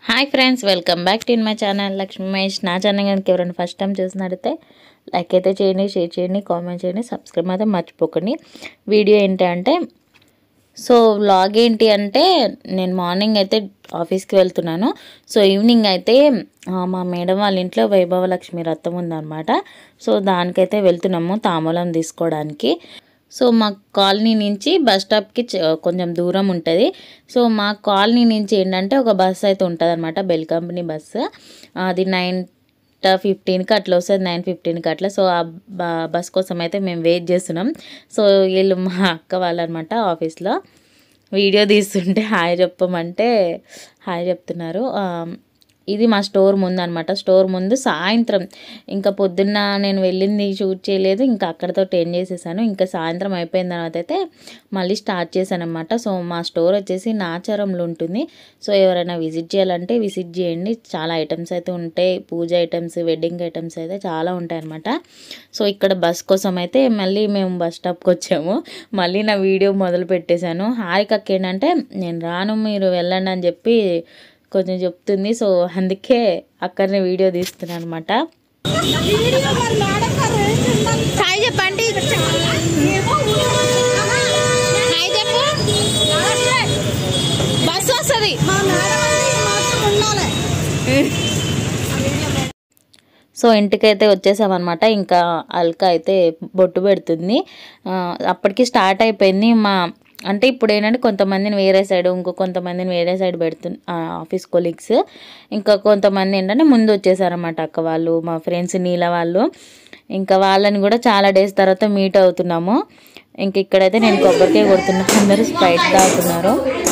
Hi friends welcome back to my channel Lakshmi Mahesh నా channel కనుక ఎవరైనా ఫస్ట్ టైం చూసినట్టయితే లైక్ అయితే చేయండి షేర్ చేయండి కామెంట్ చేయండి సబ్స్క్రైబ్ అయితే మర్చిపోకండి వీడియో ఏంటి అంటే సో వ్లాగ్ ఏంటి అంటే నేను మార్నింగ్ అయితే ఆఫీస్కి వెళ్తున్నాను సో ఈవినింగ్ అయితే ఆ, మా మేడం వాళ్ళ ఇంట్లో వైభవ లక్ష్మి రథం ఉందన్నమాట సో దానికైతే వెళ్తున్నాము తాంబూలం తీసుకోవడానికి సో మా కాలనీ నుంచి బస్ స్టాప్కి చ- కొంచెం దూరం ఉంటుంది సో మా కాలనీ నుంచి ఏంటంటే ఒక బస్ అయితే ఉంటుంది అనమాట బెల్ కంపెనీ బస్సు అది నైన్ ఫిఫ్టీన్కి అట్లా వస్తుంది నైన్ ఫిఫ్టీన్కి అట్లా సో ఆ బ- బస్ కోసం అయితే మేము వెయిట్ చేస్తున్నాం సో వీళ్ళు మా అక్క వాళ్ళు అనమాట ఆఫీస్లో వీడియో తీస్తుంటే హాయ్ చెప్పమంటే హాయ్ చెప్తున్నారు ఆ, ఇది మా స్టోర్ ముందు అనమాట స్టోర్ ముందు సాయంత్రం ఇంకా పొద్దున్న నేను వెళ్ళింది షూట్ చేయలేదు ఇంకా అక్కడతో ఎండ్ చేసేసాను ఇంకా సాయంత్రం అయిపోయిన తర్వాత అయితే మళ్ళీ స్టార్ట్ చేశాను అనమాట సో మా స్టోర్ వచ్చేసి నాచారంలో ఉంటుంది సో ఎవరైనా విజిట్ చేయాలంటే విజిట్ చేయండి చాలా ఐటమ్స్ అయితే ఉంటాయి పూజ ఐటమ్స్ వెడ్డింగ్ ఐటమ్స్ అయితే చాలా ఉంటాయి అనమాట సో ఇక్కడ బస్ కోసం అయితే మళ్ళీ మేము బస్ స్టాప్కి వచ్చాము మళ్ళీ నా వీడియో మొదలు పెట్టేశాను హారికక్క ఏంటంటే నేను రాను మీరు వెళ్ళండి అని చెప్పి కొంచెం చెప్తుంది సో అందుకే అక్కడనే వీడియో తీస్తున్నాను అనమాట హాయ్ చెప్పండి హాయ్ చెప్పు బస్సు వస్తుంది సో ఇంటికైతే వచ్చేసామన్నమాట ఇంకా అల్క అయితే బొట్టు పెడుతుంది ఆ, అప్పటికి స్టార్ట్ అయిపోయింది మా అంటే ఇప్పుడు ఏంటంటే కొంతమందిని వేరే సైడ్ ఇంకో కొంతమందిని వేరే సైడ్ పెడుతు ఆఫీస్ కొలీగ్స్ ఇంకా కొంతమంది ఏంటంటే ముందు వచ్చేసారన్నమాట అక్క వాళ్ళు మా ఫ్రెండ్స్ నీల వాళ్ళు ఇంకా వాళ్ళని కూడా చాలా డేస్ తర్వాత మీట్ అవుతున్నాము ఇంక ఇక్కడైతే నేను కొబ్బరికాయ కొడుతున్నా అందరూ స్ప్రైట్ తాగుతున్నారు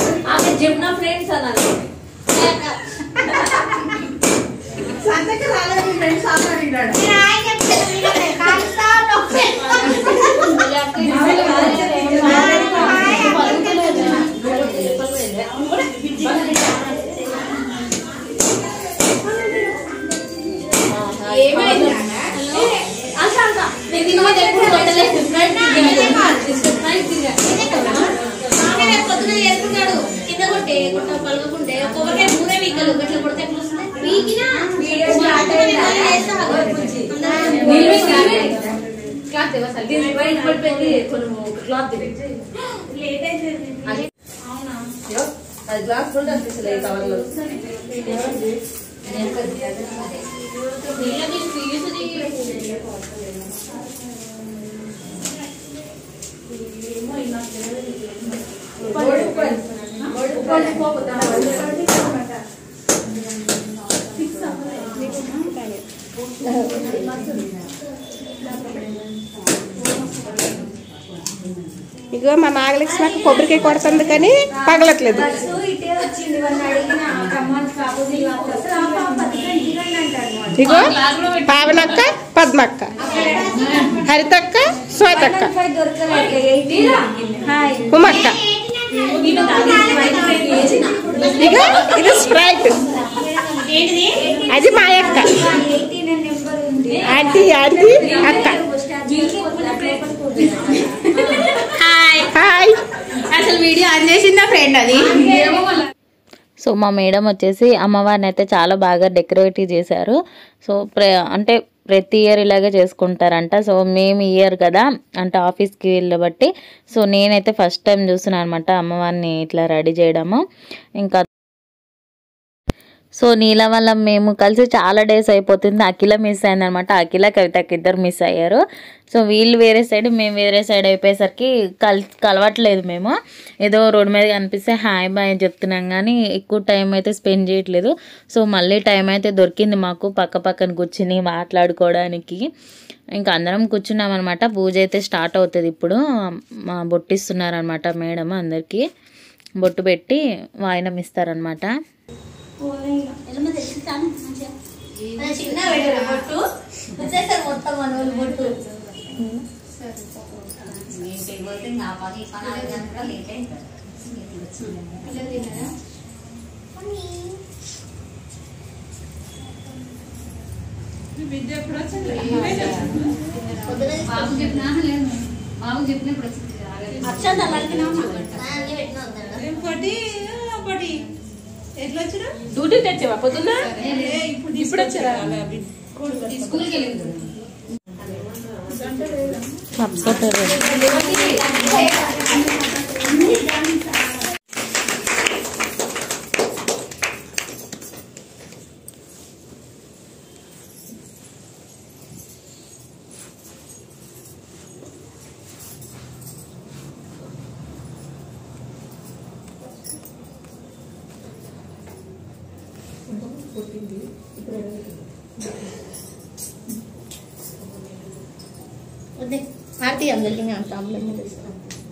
ఇగో మా నాగలక్ష్మి కొబ్బరికాయ కొడుతుంది కానీ పగలట్లేదు ఇగో పావనక్క పద్మక్క హరితక్క శ్వేతక్క ఉమక్క ఇగో ఇది స్ప్రైట్ అది మా అక్క ఆంటీ ఆంటీ అక్క హాయ్ హాయ్ అసలు వీడియో ఆన్ చేసిందా ఫ్రెండ్ అది సో మా మేడం వచ్చేసి అమ్మవారిని అయితే చాలా బాగా డెకరేట్ చేశారు సో ప్ర అంటే ప్రతి ఇయర్ ఇలాగే చేసుకుంటారంట సో మేము ఇయర్ కదా అంటే ఆఫీస్కి వెళ్ళబట్టి సో నేనైతే ఫస్ట్ టైం చూస్తున్నాను అనమాట అమ్మవారిని ఇట్లా రెడీ చేయడము ఇంకా సో నీల వల్ల మేము కలిసి చాలా డేస్ అయిపోతుంది అఖిల మిస్ అయింది అనమాట అఖిల కవితకి ఇద్దరు మిస్ అయ్యారు సో వీళ్ళు వేరే సైడ్ మేము వేరే సైడ్ అయిపోయేసరికి కల్ కలవట్లేదు మేము ఏదో రోడ్డు మీద కనిపిస్తే హాయ్ బాయ్ అని చెప్తున్నాం కానీ ఎక్కువ టైం అయితే స్పెండ్ చేయట్లేదు సో మళ్ళీ టైం అయితే దొరికింది మాకు పక్క పక్కన కూర్చుని మాట్లాడుకోవడానికి ఇంకా అందరం కూర్చున్నాం అనమాట పూజ అయితే స్టార్ట్ అవుతుంది ఇప్పుడు మా బొట్టిస్తున్నారనమాట మేడం అందరికీ బొట్టు పెట్టి వాయినం ఇస్తారనమాట చిన్న పెట్టారు బొట్టు వచ్చేసారు మొత్తం మన వాళ్ళు బొట్టు బాబు చెప్పినా లేదు బాబు చెప్పినప్పుడు వచ్చింది అక్షంత అన్నీ పెట్టిన వద్దా ఇంకోటి ఒకటి డ్యూటీ తెచ్చావా పొద్దున్న ఇప్పుడు వచ్చారా స్కూల్కి వెళ్ళింది కదా. అప్సెట్ వద్దే ఆర్తి అందరికి అంత అమ్ములు తెలుస్తాను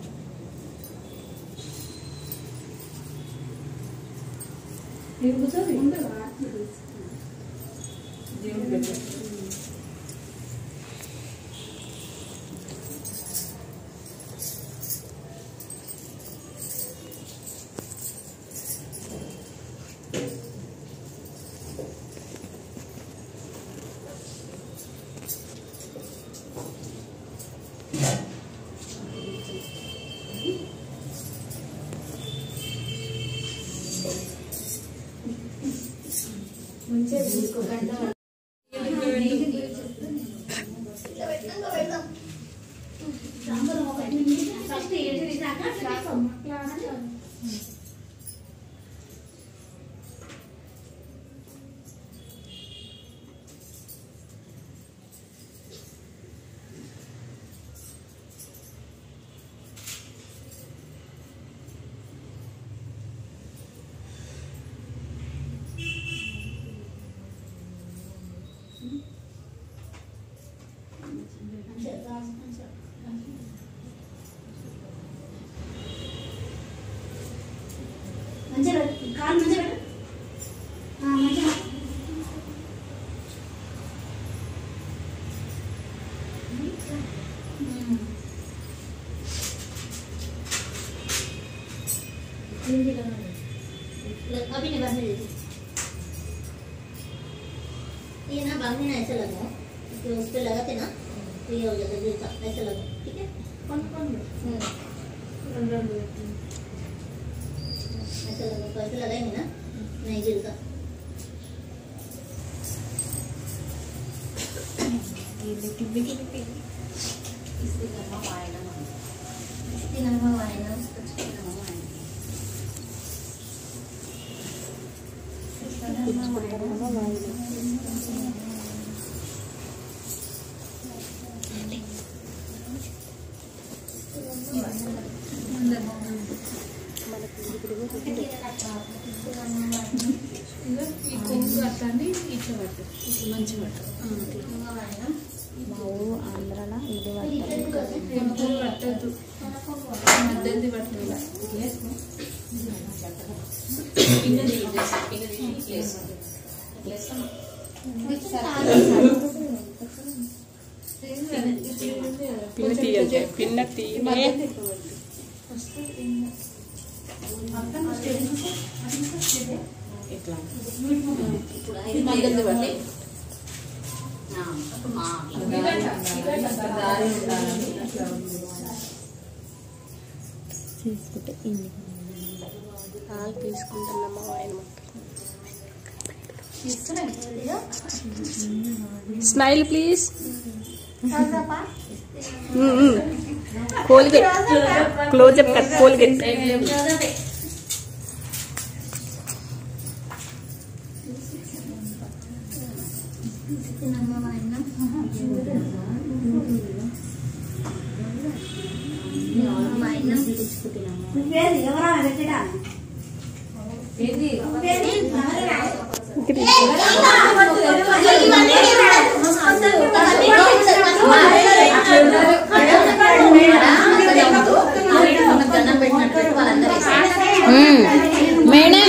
మంచిగా పెట్టు. కాలు మంచిగా పెట్టు. ఆ, మంచిగా పెట్టు. अभी नहीं बनने देती ये ना बांधने ना ऐसा लगा तो उस पे लगाते ना तो ये हो जाता जूता ऐसा लगा ठीक है कौन कौन ऐसा लगा तो ऐसे लगाएंगे ना नहीं गिरता इसकी नरमा वायना उसको नरमा वायना ఈ కొంగు అట్లాంటి ఇట్లా పట్టు ఇట్లా మంచి పట్టు మా ఊరు ఆంధ్రాలో ఇది పడతారు కొంగు పట్టద్దు మధ్యది పట్టు ఇలా ఇట్లా వేసుకో. పింగ తీయి, ఇట్లా వేసుకో. పింగ తీయి, ఇట్లా వేసుకో. ఇట్లా వేసుకో. పిన్న తీయండి పిన్న తీయమే ఇట్లా మధ్యది పట్టు. తీసుకుంటే ఇన్ని పాలు తీసుకుంటున్నామా ఆయన smile please Colgate Closeup cut Colgate madam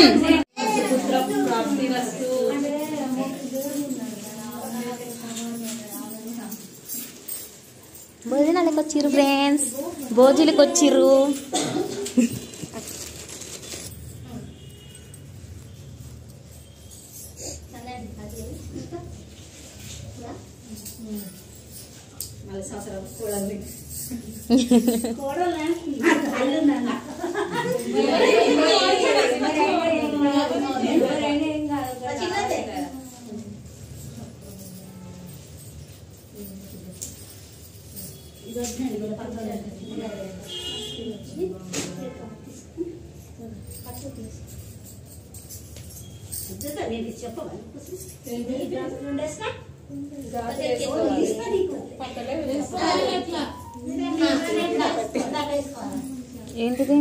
భోజనాలకు వచ్చిర్రు ఫ్రెండ్స్ భోజులకు వచ్చిర్రు కోడలు శుద్ధత నేను ఇది చెప్పవా ఏంటిది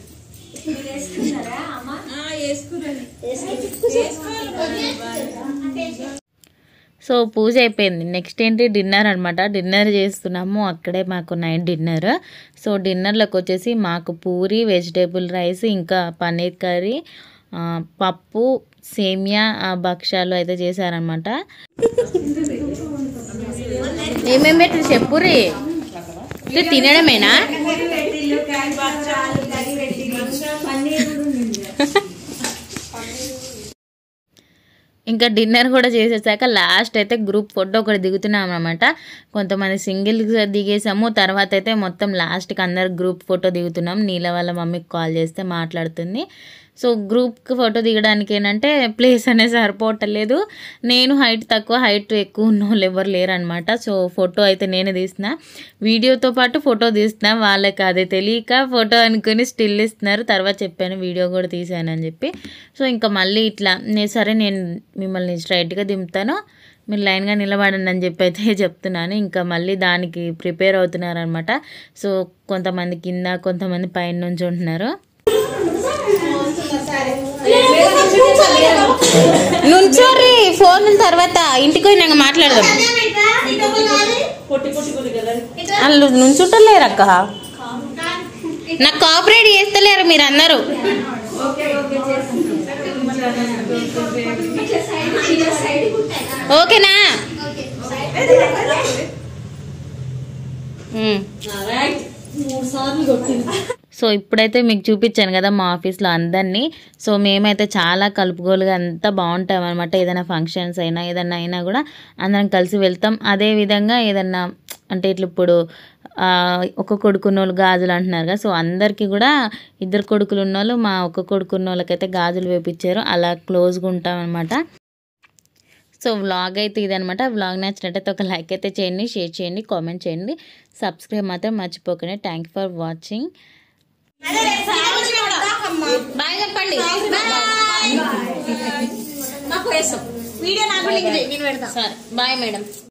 సో పూజ అయిపోయింది నెక్స్ట్ ఏంటి డిన్నర్ అనమాట డిన్నర్ చేస్తున్నాము అక్కడే మాకు నైట్ డిన్నర్ సో డిన్నర్లోకి వచ్చేసి మాకు పూరి వెజిటేబుల్ రైస్ ఇంకా పన్నీర్ కర్రీ ఆ, పప్పు సేమియా ఆ, భక్షాలు అయితే చేశారనమాట ఏమేమి పెట్టి చెప్పురి ఇది తినడమేనా ఇంకా డిన్నర్ కూడా చేసేసాక లాస్ట్ అయితే గ్రూప్ ఫోటో ఒకటి దిగుతున్నాం అనమాట కొంతమంది సింగిల్ దిగేసాము తర్వాత అయితే మొత్తం లాస్ట్కి అందరు గ్రూప్ ఫోటో దిగుతున్నాం నీల వాళ్ళ మమ్మీకి కాల్ చేస్తే మాట్లాడుతుంది సో గ్రూప్కి ఫోటో దిగడానికి ఏంటంటే ప్లేస్ అనేది సరిపోవట్లేదు నేను హైట్ తక్కువ హైట్ ఎక్కువ ఉన్న వాళ్ళు ఎవరు లేరనమాట సో ఫోటో అయితే నేనే తీసిన వీడియోతో పాటు ఫోటో తీసిన వాళ్ళకి అది తెలియక ఫోటో అనుకుని స్టిల్ ఇస్తున్నారు తర్వాత చెప్పాను వీడియో కూడా తీసాను అని చెప్పి సో ఇంకా మళ్ళీ ఇట్లా నేను సరే నేను మిమ్మల్ని స్ట్రైట్గా దింపుతాను మీరు లైన్గా నిలబడండి అని చెప్పి అయితే చెప్తున్నాను ఇంకా మళ్ళీ దానికి ప్రిపేర్ అవుతున్నారనమాట సో కొంతమంది కింద కొంతమంది పైన నుంచి ఉంటున్నారు నుంచోరి ఫోన్ తర్వాత ఇంటికి పోయినాక మాట్లాడదాం వాళ్ళు నుంచుంటలేరు అక్క నాకు కోఆపరేట్ చేస్తలేరు మీరు అందరూ ఓకేనా ఉమ్. సో ఇప్పుడైతే మీకు చూపించాను కదా మా ఆఫీస్లో అందరినీ సో మేమైతే చాలా కలుపుగోలుగా అంతా బాగుంటాం అనమాట ఏదైనా ఫంక్షన్స్ అయినా ఏదైనా అయినా కూడా అందరం కలిసి వెళ్తాం అదే విధంగా ఏదన్నా అంటే ఇట్లా ఇప్పుడు ఆ, ఒక కొడుకున్న వాళ్ళు గాజులు అంటున్నారు కదా సో అందరికీ కూడా ఇద్దరు కొడుకులు ఉన్న వాళ్ళు మా ఒక కొడుకున్న వాళ్ళకైతే గాజులు వేపించారు అలా క్లోజ్గా ఉంటాం అనమాట సో వ్లాగ్ అయితే ఇదనమాట వ్లాగ్ నచ్చినట్టయితే ఒక లైక్ అయితే చేయండి షేర్ చేయండి కామెంట్ చేయండి సబ్స్క్రైబ్ మాత్రం మర్చిపోకండి థ్యాంక్ ఫర్ వాచింగ్ బాయ్ చెప్పండి వీడియో నాకు లింక్ చేయి నేను పెడతా సరే బాయ్ మేడం